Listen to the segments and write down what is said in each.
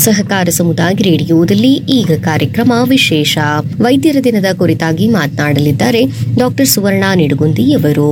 ಸಹಕಾರ ಸಮುದಾಯ ರೇಡಿಯೋದಲ್ಲಿ ಈಗ ಕಾರ್ಯಕ್ರಮ ವಿಶೇಷ ವೈದ್ಯರ ದಿನದ ಕುರಿತಾಗಿ ಮಾತನಾಡಲಿದ್ದಾರೆ ಡಾಕ್ಟರ್ ಸುವರ್ಣ ನಿಡುಗುಂದಿಯವರು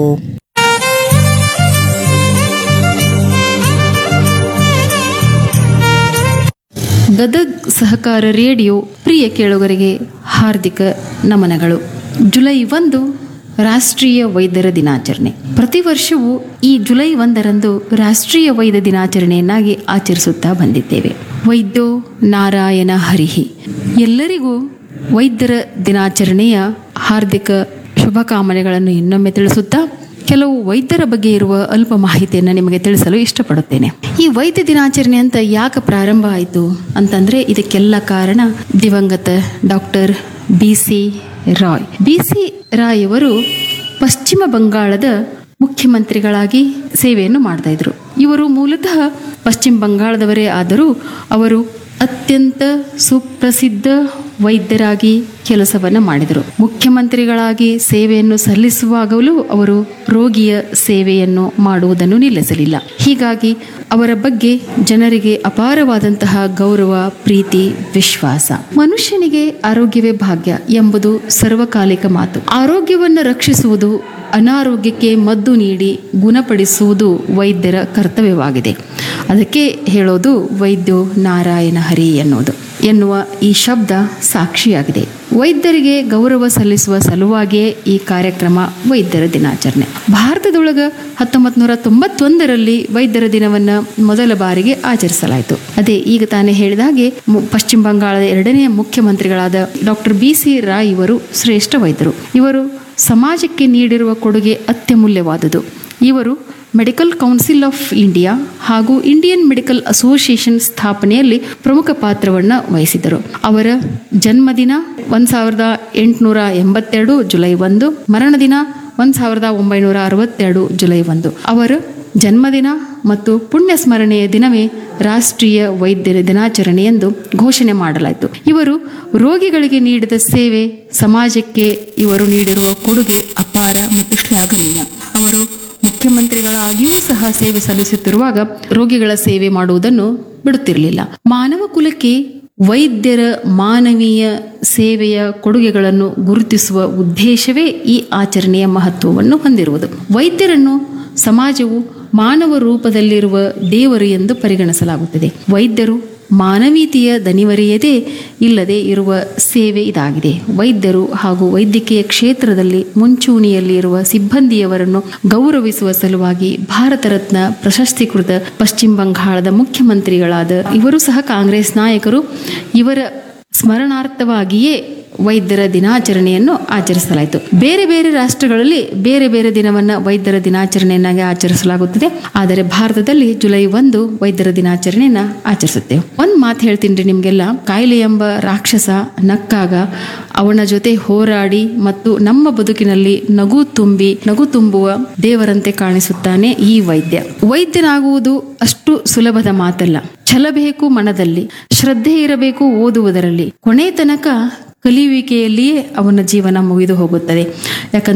ಗದಗ್ ಸಹಕಾರ ರೇಡಿಯೋ ಪ್ರಿಯ ಕೇಳುಗರಿಗೆ ಹಾರ್ದಿಕ ನಮನಗಳು ಜುಲೈ ಒಂದು ರಾಷ್ಟ್ರೀಯ ವೈದ್ಯರ ದಿನಾಚರಣೆ ಪ್ರತಿ ವರ್ಷವೂ ಈ ಜುಲೈ ಒಂದರಂದು ರಾಷ್ಟ್ರೀಯ ವೈದ್ಯ ದಿನಾಚರಣೆಯನ್ನಾಗಿ ಆಚರಿಸುತ್ತಾ ಬಂದಿದ್ದೇವೆ ವೈದ್ಯೋ ನಾರಾಯಣ ಹರಿಹಿ ಎಲ್ಲರಿಗೂ ವೈದ್ಯರ ದಿನಾಚರಣೆಯ ಹಾರ್ದಿಕ ಶುಭಕಾಮನೆಗಳನ್ನು ಇನ್ನೊಮ್ಮೆ ತಿಳಿಸುತ್ತಾ ಕೆಲವು ವೈದ್ಯರ ಬಗ್ಗೆ ಇರುವ ಅಲ್ಪ ಮಾಹಿತಿಯನ್ನು ನಿಮಗೆ ತಿಳಿಸಲು ಇಷ್ಟಪಡುತ್ತೇನೆ ಈ ವೈದ್ಯ ದಿನಾಚರಣೆ ಅಂತ ಯಾಕೆ ಪ್ರಾರಂಭ ಆಯಿತು ಅಂತಂದ್ರೆ ಇದಕ್ಕೆಲ್ಲ ಕಾರಣ ದಿವಂಗತ doctor B C Roy B C Roy ಅವರು ಪಶ್ಚಿಮ ಬಂಗಾಳದ ಮುಖ್ಯಮಂತ್ರಿಗಳಾಗಿ ಸೇವೆಯನ್ನು ಮಾಡ್ತಾ ಇದ್ರು ಇವರು ಮೂಲತಃ ಪಶ್ಚಿಮ ಬಂಗಾಳದವರೇ ಆದರೂ ಅವರು ಅತ್ಯಂತ ಸುಪ್ರಸಿದ್ಧ ವೈದ್ಯರಾಗಿ ಕೆಲಸವನ್ನು ಮಾಡಿದರು ಮುಖ್ಯಮಂತ್ರಿಗಳಾಗಿ ಸೇವೆಯನ್ನು ಸಲ್ಲಿಸುವಾಗಲೂ ಅವರು ರೋಗಿಯ ಸೇವೆಯನ್ನು ಮಾಡುವುದನ್ನು ನಿಲ್ಲಿಸಲಿಲ್ಲ ಹೀಗಾಗಿ ಅವರ ಬಗ್ಗೆ ಜನರಿಗೆ ಅಪಾರವಾದಂತಹ ಗೌರವ ಪ್ರೀತಿ ವಿಶ್ವಾಸ ಮನುಷ್ಯನಿಗೆ ಆರೋಗ್ಯವೇ ಭಾಗ್ಯ ಎಂಬುದು ಸರ್ವಕಾಲಿಕ ಮಾತು ಆರೋಗ್ಯವನ್ನು ರಕ್ಷಿಸುವುದು ಅನಾರೋಗ್ಯಕ್ಕೆ ಮದ್ದು ನೀಡಿ ಗುಣಪಡಿಸುವುದು ವೈದ್ಯರ ಕರ್ತವ್ಯವಾಗಿದೆ ಅದಕ್ಕೆ ಹೇಳೋದು ವೈದ್ಯೋ ನಾರಾಯಣ ಹರಿ ಎನ್ನುವುದು ಎನ್ನುವ ಈ ಶಬ್ದ ಸಾಕ್ಷಿಯಾಗಿದೆ ವೈದ್ಯರಿಗೆ ಗೌರವ ಸಲ್ಲಿಸುವ ಸಲುವಾಗಿಯೇ ಈ ಕಾರ್ಯಕ್ರಮ ವೈದ್ಯರ ದಿನಾಚರಣೆ ಭಾರತದೊಳಗ ಹತ್ತೊಂಬತ್ತು ನೂರ ತೊಂಬತ್ತೊಂದರಲ್ಲಿ ವೈದ್ಯರ ದಿನವನ್ನು ಮೊದಲ ಬಾರಿಗೆ ಆಚರಿಸಲಾಯಿತು ಅದೇ ಈಗ ತಾನೇ ಹೇಳಿದ ಹಾಗೆ ಮು- ಪಶ್ಚಿಮ ಬಂಗಾಳದ ಎರಡನೆಯ ಮುಖ್ಯಮಂತ್ರಿಗಳಾದ ಡಾಕ್ಟರ್ ಬಿ ಸಿ ರಾಯ್ ಇವರು ಶ್ರೇಷ್ಠ ವೈದ್ಯರು ಇವರು ಸಮಾಜಕ್ಕೆ ನೀಡಿರುವ ಕೊಡುಗೆ ಅತ್ಯಮೂಲ್ಯವಾದುದು ಇವರು ಮೆಡಿಕಲ್ ಕೌನ್ಸಿಲ್ ಆಫ್ ಇಂಡಿಯಾ ಹಾಗೂ ಇಂಡಿಯನ್ ಮೆಡಿಕಲ್ ಅಸೋಸಿಯೇಷನ್ ಸ್ಥಾಪನೆಯಲ್ಲಿ ಪ್ರಮುಖ ಪಾತ್ರವನ್ನು ವಹಿಸಿದರು ಅವರ ಜನ್ಮದಿನ ಒಂದು ಸಾವಿರದ ಎಂಟುನೂರ ಎಂಬತ್ತೆರಡು ಜುಲೈ ಒಂದು ಮರಣ ದಿನ ಒಂದು ಸಾವಿರದ ಒಂಬೈನೂರ ಅರವತ್ತೆರಡು ಜುಲೈ ಒಂದು ಅವರ ಜನ್ಮದಿನ ಮತ್ತು ಪುಣ್ಯ ಸ್ಮರಣೆಯ ದಿನವೇ ರಾಷ್ಟ್ರೀಯ ವೈದ್ಯರ ದಿನಾಚರಣೆ ಎಂದು ಘೋಷಣೆ ಮಾಡಲಾಯಿತು ಇವರು ರೋಗಿಗಳಿಗೆ ನೀಡಿದ ಸೇವೆ ಸಮಾಜಕ್ಕೆ ಇವರು ನೀಡಿರುವ ಕೊಡುಗೆ ಅಪಾರ ಮತ್ತು ಶ್ಲಾಘನೀಯ ಅವರು ಮುಖ್ಯಮಂತ್ರಿಗಳಾಗಿಯೂ ಸಹ ಸೇವೆ ಸಲ್ಲಿಸುತ್ತಿರುವಾಗ ರೋಗಿಗಳ ಸೇವೆ ಮಾಡುವುದನ್ನು ಬಿಡುತ್ತಿರಲಿಲ್ಲ ಮಾನವ ಕುಲಕ್ಕೆ ವೈದ್ಯರ ಮಾನವೀಯ ಸೇವೆಯ ಕೊಡುಗೆಗಳನ್ನು ಗುರುತಿಸುವ ಉದ್ದೇಶವೇ ಈ ಆಚರಣೆಯ ಮಹತ್ವವನ್ನು ಹೊಂದಿರುವುದು ವೈದ್ಯರನ್ನು ಸಮಾಜವು ಮಾನವ ರೂಪದಲ್ಲಿರುವ ದೇವರು ಎಂದು ಪರಿಗಣಿಸಲಾಗುತ್ತದೆ ವೈದ್ಯರು ಮಾನವೀಯತೆಯ ದನಿವರಿಯದೇ ಇಲ್ಲದೆ ಇರುವ ಸೇವೆ ಇದಾಗಿದೆ ವೈದ್ಯರು ಹಾಗೂ ವೈದ್ಯಕೀಯ ಕ್ಷೇತ್ರದಲ್ಲಿ ಮುಂಚೂಣಿಯಲ್ಲಿ ಇರುವ ಸಿಬ್ಬಂದಿಯವರನ್ನು ಗೌರವಿಸುವ ಸಲುವಾಗಿ ಭಾರತ ರತ್ನ ಪ್ರಶಸ್ತಿಕೃತ ಪಶ್ಚಿಮ ಬಂಗಾಳದ ಮುಖ್ಯಮಂತ್ರಿಗಳಾದ ಇವರು ಸಹ ಕಾಂಗ್ರೆಸ್ ನಾಯಕರು ಇವರ ಸ್ಮರಣಾರ್ಥವಾಗಿಯೇ ವೈದ್ಯರ ದಿನಾಚರಣೆಯನ್ನು ಆಚರಿಸಲಾಯಿತು ಬೇರೆ ಬೇರೆ ರಾಷ್ಟ್ರಗಳಲ್ಲಿ ಬೇರೆ ಬೇರೆ ದಿನವನ್ನ ವೈದ್ಯರ ದಿನಾಚರಣೆಯನ್ನಾಗಿ ಆಚರಿಸಲಾಗುತ್ತದೆ ಆದರೆ ಭಾರತದಲ್ಲಿ ಜುಲೈ ಒಂದು ವೈದ್ಯರ ದಿನಾಚರಣೆಯನ್ನ ಆಚರಿಸುತ್ತೇವೆ ಒಂದ್ ಮಾತು ಹೇಳ್ತೀನಿ ರೀ ನಿಮ್ಗೆಲ್ಲ ಕಾಯಿಲೆ ಎಂಬ ರಾಕ್ಷಸ ನಕ್ಕಾಗ ಅವನ ಜೊತೆ ಹೋರಾಡಿ ಮತ್ತು ನಮ್ಮ ಬದುಕಿನಲ್ಲಿ ನಗು ತುಂಬಿ ನಗು ತುಂಬುವ ದೇವರಂತೆ ಕಾಣಿಸುತ್ತಾನೆ ಈ ವೈದ್ಯ ವೈದ್ಯನಾಗುವುದು ಅಷ್ಟು ಸುಲಭದ ಮಾತಲ್ಲ ಛಲಬೇಕು ಮನದಲ್ಲಿ ಶ್ರದ್ಧೆ ಇರಬೇಕು ಓದುವುದರಲ್ಲಿ ಕೊನೆ ತನಕ ಕಲಿಯುವಿಕೆಯಲ್ಲಿಯೇ ಅವನ ಜೀವನ ಮುಗಿದು ಹೋಗುತ್ತದೆ ಯಾಕಂದ್ರೆ